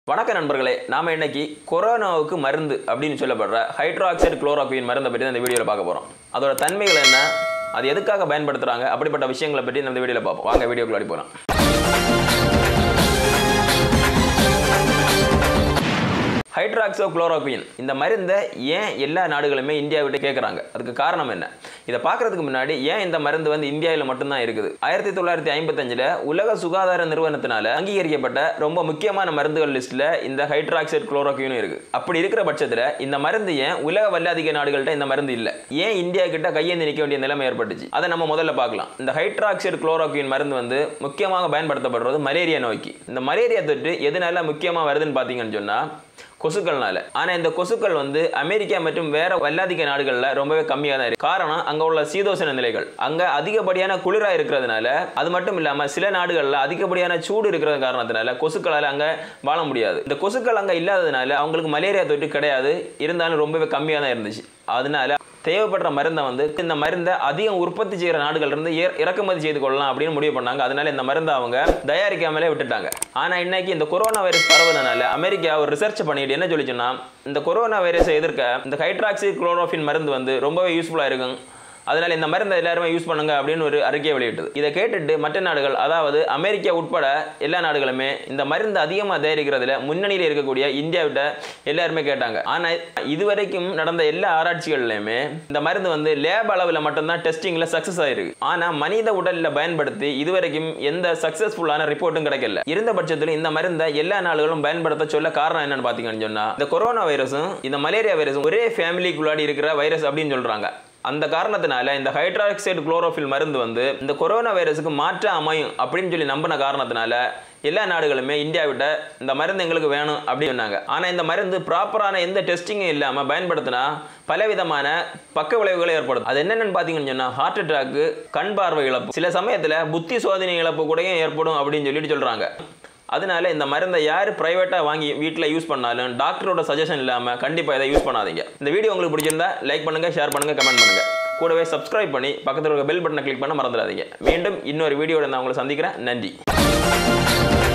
வணக்க நண்பர்களே நாம இன்னைக்கு கொரோனாவுக்கு மருந்து அப்படின்னு சொல்லப்படுற ஹைட்ராக்சைடு குளோரோக்வின் மருந்தை பற்றி தான் இந்த வீடியோவில் பார்க்க போகிறோம் அதோட தன்மைகள் என்ன அது எதுக்காக பயன்படுத்துறாங்க அப்படிப்பட்ட விஷயங்களை பற்றி நம்ம இந்த வீடியோவில் பார்ப்போம் வாங்க வீடியோக்குள்ளாடி போகலாம் ஹைட்ராக்சோ குளோரோக்வின் இந்த மருந்தை ஏன் எல்லா நாடுகளுமே இந்தியா விட்டு கேட்குறாங்க அதுக்கு காரணம் என்ன இதை பார்க்கறதுக்கு முன்னாடி ஏன் இந்த மருந்து வந்து இந்தியாவில் மட்டும்தான் இருக்குது ஆயிரத்தி தொள்ளாயிரத்தி ஐம்பத்தஞ்சில் உலக சுகாதார நிறுவனத்தினால அங்கீகரிக்கப்பட்ட ரொம்ப முக்கியமான மருந்துகள் லிஸ்ட்டில் இந்த ஹைட்ராக்சைடு குளோரோக்வினும் இருக்குது அப்படி இருக்கிற பட்சத்தில் இந்த மருந்து ஏன் உலக வல்லாதிக்க நாடுகள்கிட்ட இந்த மருந்து இல்லை ஏன் இந்தியா கிட்ட கையேந்தி நிற்க வேண்டிய நிலைமை ஏற்பட்டுச்சு அதை நம்ம முதல்ல பார்க்கலாம் இந்த ஹைட்ராக்சைடு குளோரோக்வின் மருந்து வந்து முக்கியமாக பயன்படுத்தப்படுறது மலேரியா நோய்க்கு இந்த மலேரியா தொற்று எதனால முக்கியமாக வருதுன்னு பார்த்தீங்கன்னு சொன்னால் கொசுக்கள்னால ஆனால் இந்த கொசுக்கள் வந்து அமெரிக்கா மற்றும் வேற வல்லாதிக்க நாடுகளில் ரொம்பவே கம்மியாக தான் இருக்கு காரணம் அங்கே உள்ள சீதோசன நிலைகள் அங்கே அதிகப்படியான குளிராக இருக்கிறதுனால அது மட்டும் இல்லாமல் சில நாடுகளில் அதிகப்படியான சூடு இருக்கிறது காரணத்தினால கொசுக்களால் அங்கே வாழ முடியாது இந்த கொசுக்கள் அங்கே இல்லாததுனால அவங்களுக்கு மலேரியா தொற்று கிடையாது இருந்தாலும் ரொம்பவே கம்மியாக தான் இருந்துச்சு அதனால தேவைப்படுற மருந்தை வந்து இந்த மருந்தை அதிகம் உற்பத்தி செய்கிற நாடுகள் இருந்து இற- இறக்குமதி செய்து கொள்ளலாம் அப்படின்னு முடிவு பண்ணாங்க அதனால இந்த மருந்தை அவங்க தயாரிக்காமலே விட்டுட்டாங்க ஆனால் இன்னைக்கு இந்த கொரோனா வைரஸ் பரவுறதுனால அமெரிக்கா ஒரு ரிசர்ச் பண்ணிட்டு என்ன சொல்லிச்சுன்னா இந்த கொரோனா வைரஸை எதிர்க்க இந்த ஹைட்ராக்சி குளோரோஃபின் மருந்து வந்து ரொம்பவே யூஸ்ஃபுல்லாக இருக்கும் அதனால இந்த மருந்தை எல்லாருமே யூஸ் பண்ணுங்க அப்படின்னு ஒரு அறிக்கையை வெளியிட்டது இதை கேட்டுட்டு மற்ற நாடுகள் அதாவது அமெரிக்கா உட்பட எல்லா நாடுகளுமே இந்த மருந்து அதிகமாக தயாரிக்கிறதுல முன்னணியில் இருக்கக்கூடிய இந்தியாவிட்ட எல்லாருமே கேட்டாங்க ஆனால் இதுவரைக்கும் நடந்த எல்லா ஆராய்ச்சிகள்லையுமே இந்த மருந்து வந்து லேப் அளவில் மட்டும்தான் டெஸ்டிங்கில் சக்ஸஸ் ஆயிருக்கு ஆனால் மனித உடலில் பயன்படுத்தி இதுவரைக்கும் எந்த சக்ஸஸ்ஃபுல்லான ரிப்போர்ட்டும் கிடைக்கல இருந்த பட்சத்தில் இந்த மருந்தை எல்லா நாடுகளும் பயன்படுத்த சொல்ல காரணம் என்னன்னு பார்த்தீங்கன்னு சொன்னால் இந்த கொரோனா வைரஸும் இந்த மலேரியா வைரஸும் ஒரே ஃபேமிலிக்குள்ளாடி இருக்கிற வைரஸ் அப்படின்னு சொல்கிறாங்க அந்த காரணத்தினால இந்த ஹைட்ராக்சைடு குளோரோஃபில் மருந்து வந்து இந்த கொரோனா வைரஸுக்கு மாற்ற அமையும் அப்படின்னு சொல்லி நம்பின காரணத்தினால எல்லா நாடுகளுமே இந்தியாவிட்ட இந்த மருந்து எங்களுக்கு வேணும் அப்படின்னு சொன்னாங்க ஆனால் இந்த மருந்து ப்ராப்பரான எந்த டெஸ்டிங்கும் இல்லாமல் பயன்படுத்தினா பலவிதமான பக்க விளைவுகள் ஏற்படும் அது என்னென்னு பார்த்தீங்கன்னு சொன்னால் ஹார்ட் அட்டாக்கு கண் பார்வை இழப்பு சில சமயத்தில் புத்தி சோதனை இழப்பு கூடயும் ஏற்படும் அப்படின்னு சொல்லிட்டு சொல்கிறாங்க அதனால இந்த மருந்தை யார் ப்ரைவேட்டாக வாங்கி வீட்டில் யூஸ் பண்ணாலும் டாக்டரோட சஜஷன் இல்லாமல் கண்டிப்பாக இதை யூஸ் பண்ணாதீங்க இந்த வீடியோ உங்களுக்கு பிடிச்சிருந்தா லைக் பண்ணுங்கள் ஷேர் பண்ணுங்கள் கமெண்ட் பண்ணுங்கள் கூடவே சப்ஸ்கிரைப் பண்ணி பக்கத்தில் இருக்க பெல் பட்டனை கிளிக் பண்ண மறந்துடாதீங்க மீண்டும் இன்னொரு வீடியோட நான் உங்களை சந்திக்கிறேன் நன்றி